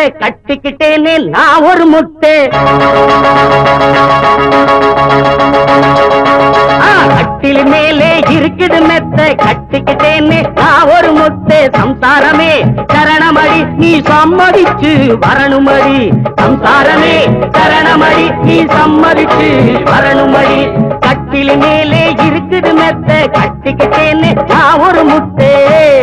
கட்டிக்கிட்டேனே நான் ஒரு முட்டை ஆ, கட்டில் மேலே இருக்குது மெத்த கட்டிக்கிட்டேன்னு நான் ஒரு முத்து சம்சாரமே சரணமடி நீ சம்மதிச்சு வரணுமடி சம்சாரமே சரணமடி நீ சம்மதிச்சு வரணுமடி கட்டில் மேலே இருக்குது மெத்த கட்டிக்கிட்டேன்னு நான் ஒரு முத்தே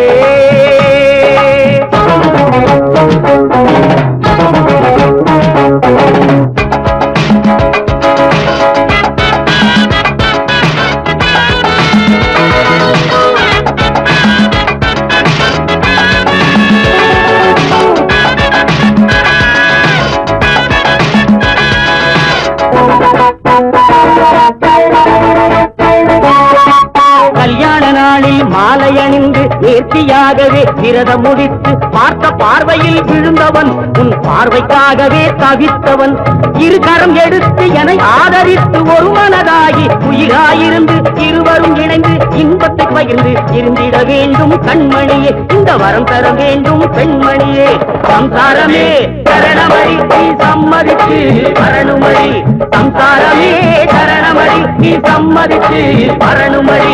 கல்யாண நாளில் மாலை அணிந்து நேர்த்தியாகவே விரதம் முடித்து பார்த்த பார்வையில் விழுந்தவன் உன் பார்வைக்காகவே தவித்தவன் இரு கரம் எடுத்து என ஆதரித்து ஒரு மனதாகி உயிராயிருந்து இருவரும் இணைந்து இன்பத்தை பகிர்ந்து இருந்திட வேண்டும் கண்மணியே இந்த வரம் தர வேண்டும் பெண்மணியே சம்சாரமே சரணமடி நீ சம்மதித்து வரணுமடி சம்சாரமே சரணமடி நீ சம்மதித்து வரணுமடி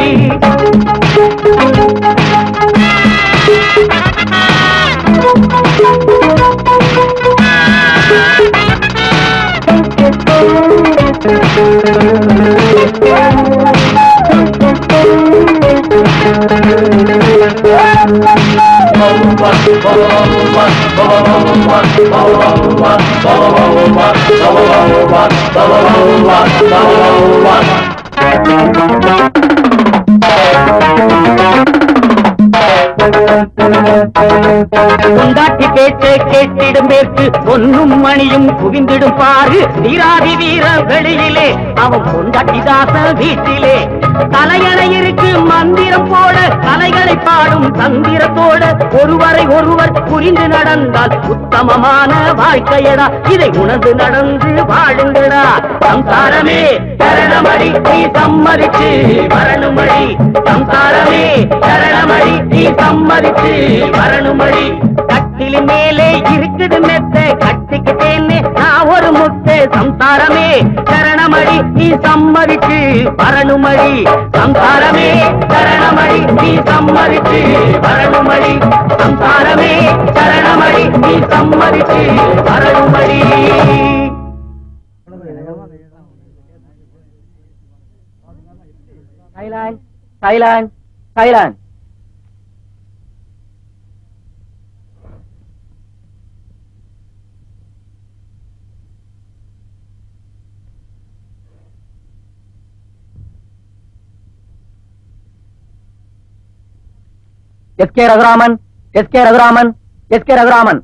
கொண்டாட்டி பேச்சை கேட்டிடும் பேச்சு பொன்னும் மணியும் குவிந்திடும் பாரு தீராதி வீர வெளியிலே அவன் கொண்டாட்டி தாச வீட்டிலே தலையணை இருக்கு மந்திரம் போட கலைகளை பாடும் தந்திரத்தோட ஒருவரை ஒருவர் புரிந்து நடந்தால் உத்தமமான வாழ்க்கையடா இதை உணர்ந்து நடந்து வாழுங்கடா சம்சாரமே சரணமடி நீ சம்மதிச்சு வரணுமடி சம்சாரமே சரணமடி நீ சம்மதிச்சு வரணுமடி கட்டில் மேலே இருக்குது மெத்த கட்டிக்கிட்டேன்னு நான் ஒரு முத்து சம்சாரமே சரணமடி நீ சம்மதிச்சு வரணுமடி சம்சாரமே சரணமடி நீ சம்மதிச்சு வரணுமடி சம்சாரமே சரணமடி நீ சம்மதிச்சு வரணுமடி Thailand Thailand Thailand S K Raghuraman S K Raghuraman S K Raghuraman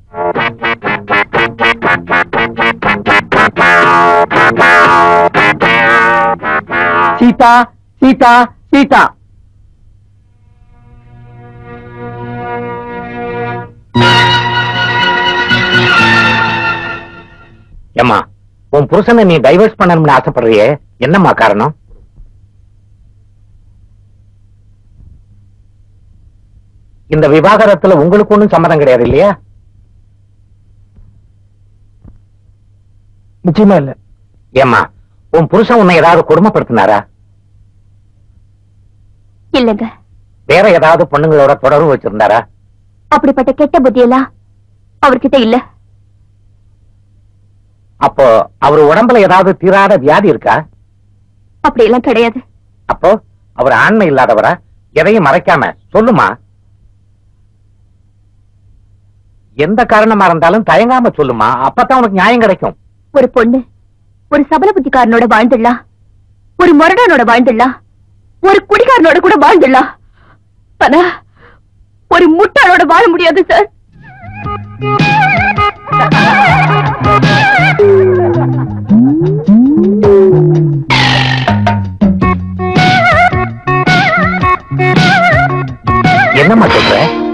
Sita Sita Sita ஏம்மா உன் புருஷனை நீ டைவர்ஸ் பண்ணணும்னு ஆசைப்படுறியே என்னம்மா காரணம் இந்த விவாகரத்துல உங்களுக்கு ஒண்ணும் சம்மதம் கிடையாது இல்லையா நிச்சயமா இல்ல ஏம்மா உன் புருஷன் உன்னை ஏதாவது கொடுமைப்படுத்தினாரா இல்லங்க வேற ஏதாவது பொண்ணுங்களோட தொடர்பு வச்சிருந்தாரா அப்படிப்பட்ட கெட்ட புத்தியெல்லாம் அவர்கிட்ட இல்ல அப்போ அவர் உடம்புல ஏதாவது தீராத வியாதி இருக்கா அப்படியெல்லாம் கிடையாது அப்போ அவர் ஆண்மை இல்லாதவரா எதையும் மறைக்காம சொல்லுமா எந்த காரணமா இருந்தாலும் தயங்காம சொல்லுமா அப்பதான் உனக்கு நியாயம் கிடைக்கும் ஒரு பொண்ணு ஒரு சபல புத்திக்காரனோட வாழ்ந்துடலாம் ஒரு முரடனோட வாழ்ந்துடலாம் ஒரு குடிகாரனோட கூட வாழ்ந்துடலாம் ஆனா ஒரு முட்டாளோட வாழ முடியாது சார் என்னம்மா சொல்ற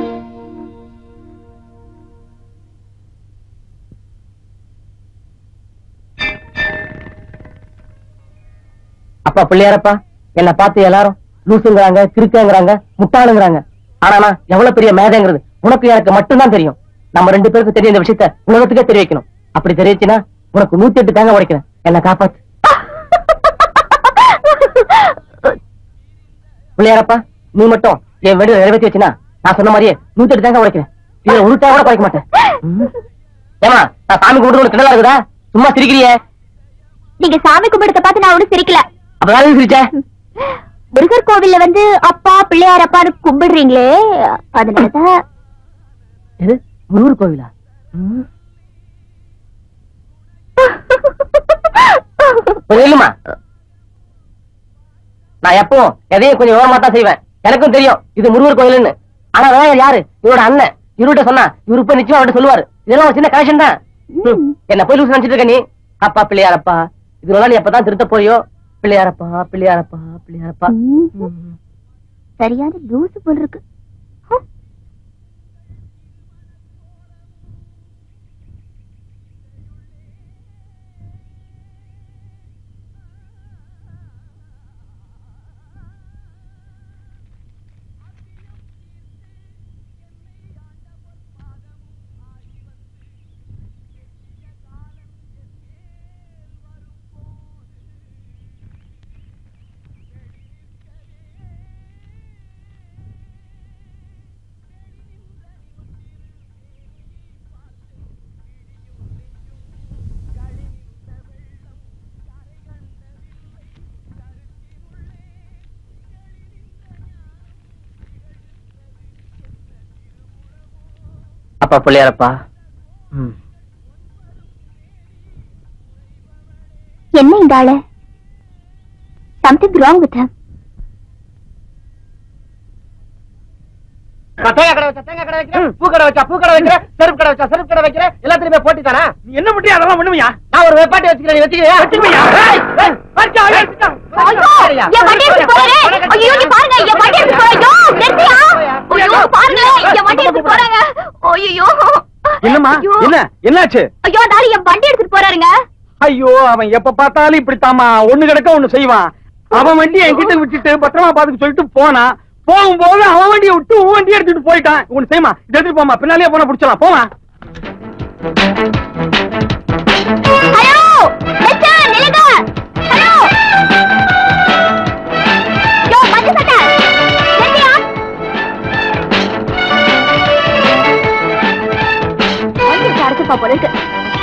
அப்பா பிள்ளையாரப்பா என்ன பார்த்து எல்லாரும் லூசுங்கிறாங்க கிறுக்கங்கிறாங்க முட்டாளுங்கிறாங்க ஆனா நான் எவ்வளவு பெரிய மேதைங்கிறது உனக்கு எனக்கு மட்டும்தான் தெரியும் நம்ம ரெண்டு பேருக்கு தெரிய இந்த விஷயத்த உலகத்துக்கே தெரிய வைக்கணும் அப்படி தெரிவிச்சுன்னா உனக்கு நூத்தி எட்டு தேங்காய் உடைக்கிறேன் என்ன காப்பாத்து பிள்ளையாரப்பா நீ மட்டும் என் வேண்டிய நிறைவேற்றி வச்சுனா நான் சொன்ன மாதிரியே நூத்தி எட்டு தேங்காய் உடைக்கிறேன் இதுல ஒரு தேங்காய் கூட குறைக்க மாட்டேன் ம். ஏம்மா நான் சாமி கும்பிட்டு உனக்கு கிண்டலா இருக்குதா சும்மா சிரிக்கிறியே நீங்க சாமி கும்பிடுறத பார்த்து நான் ஒண்ணும் சிரிக்கல அப்பதான் சிரிச்ச முருகர் கோவில்ல வந்து அப்பா பிள்ளையார் அப்பான்னு கும்பிடுறீங்களே அதனாலதான் எது முருகர் கோவிலா ம். கொஞ்சம் இல்லம்மா நான் எப்பவும் எதையும் கொஞ்சம் விவரமா தான் செய்வேன் எனக்கும் தெரியும் இது முருகர் கோயில்னு ஆனா விநாயகர் யாரு இவரோட அண்ணன் இவர்கிட்ட சொன்னா இவரு போய் நிச்சயம் அவர்கிட்ட சொல்லுவாரு இதெல்லாம் ஒரு சின்ன கனெக்ஷன் தான் ம். என்ன போய் லூசு நினைச்சிட்டு இருக்க நீ அப்பா பிள்ளையாரப்பா இதுல நீ எப்பதான் திருத்த போறியோ பிள்ளையாரப்பா பிள்ளையாரப்பா பிள்ளையாரப்பா ம். ம். சரியான லூசு போல் இருக்கு ஹம். அப்பா பிள்ளையாரப்பா ம். என்ன இந்த ஆளு சம்திங் ராங் வித் தேங்காய் கடை வச்சா தேங்காய் கடை வைக்கிறேன் பூ கடை வச்சா பூ கடை வைக்கிறேன் செருப்பு கடை வச்சா செருப்பு கடை வைக்கிறேன் எல்லாத்துலயுமே போட்டி தானே நீ என்ன பண்ணி அதெல்லாம் பண்ணுவியா நான் ஒரு வெப்பாட்டி வச்சுக்கிறேன் நீ வச்சுக்கிறியா வச்சுக்குவியா? ஏய், ஏய், வச்சா, அவன் எடுத்துட்டான். ஐயோ என் வண்டி எடுத்து போறாரு ஐயோ நீ பாருங்க என் வண்டி எடுத்து போறாங்க நிறுத்தியா ஐயோ பாருங்க என் வண்டி எடுத்து போறாங்க ஐயோ என்னம்மா ஐயோ. என்ன என்னாச்சு ஐயோ அந்த ஆளு என் வண்டி எடுத்துட்டு போறாருங்க ஐயோ அவன் எப்ப பார்த்தாலும் இப்படித்தாம்மா ஒண்ணு கிடக்க ஒண்ணு செய்வான் அவன் வண்டி என்கிட்ட விட்டுட்டு பத்திரமா பாத்துக்க சொல்லிட்டு போனான் போகும்போது அவன் வண்டியை விட்டு உன் வண்டியை எடுத்துட்டு போயிட்டான் ஒண்ணு செய்யுமா இதை எடுத்துட்டு போமா பின்னாலேயே போன பிடிச்சலாம் போமா ஹலோ மிஸ்டர் நிலுங்க ஹலோ யோ மஞ்ச சட்டை நிறுத்தியா வண்டி அரைச்சுப்பா போல இருக்கு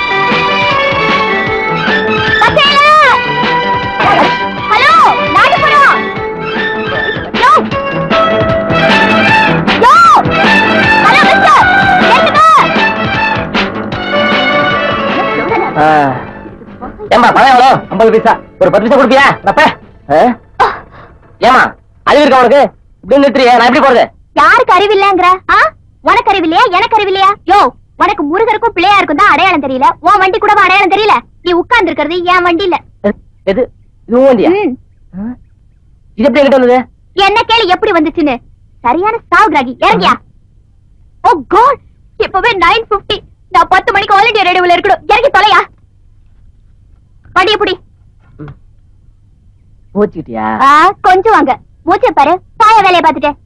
பச்சையில! ஹலோ நாட்டுப்புறம் யோ யோ ஹலோ மிஸ்டர் நிறுத்துங்க ஆ. ஏம்மா பணம் எவ்வளோ ஐம்பது பைசா ஒரு பத்து பைசா கொடுப்பியா ரப்ப ஏமா அறிவு இருக்கா உனக்கு இப்படி நிறுத்துறியா நான் எப்படி போறது யாருக்கு அறிவில்லைங்கிற ஆ உனக்கு அறிவில்லையா எனக்கு அறிவில்லையா யோ உனக்கு முருகருக்கும் பிள்ளையாருக்கும் தான் அடையாளம் தெரியல உன் வண்டி கூட அடையாளம் தெரியல நீ உட்கார்ந்து இருக்கிறது என் வண்டி இல்ல எது? எது இது உன் வண்டியா ம். ஆ? இது எப்படி என்கிட்ட வந்தது என்ன கேளு எப்படி வந்துச்சுன்னு சரியான சாவு கிராகி இறங்கியா ஓ காட் இப்பவே நைன் பிப்டி நான் பத்து மணிக்கு ஆல் இண்டியா ரேடியோல இருக்கணும் இறங்கி தொலையா வண்டி எப்படி போச்சுக்கிட்டியா கொஞ்சம் வாங்க மூச்சை பாரு பாய வேலையை பார்த்துட்டேன்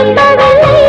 நம்பவில்லை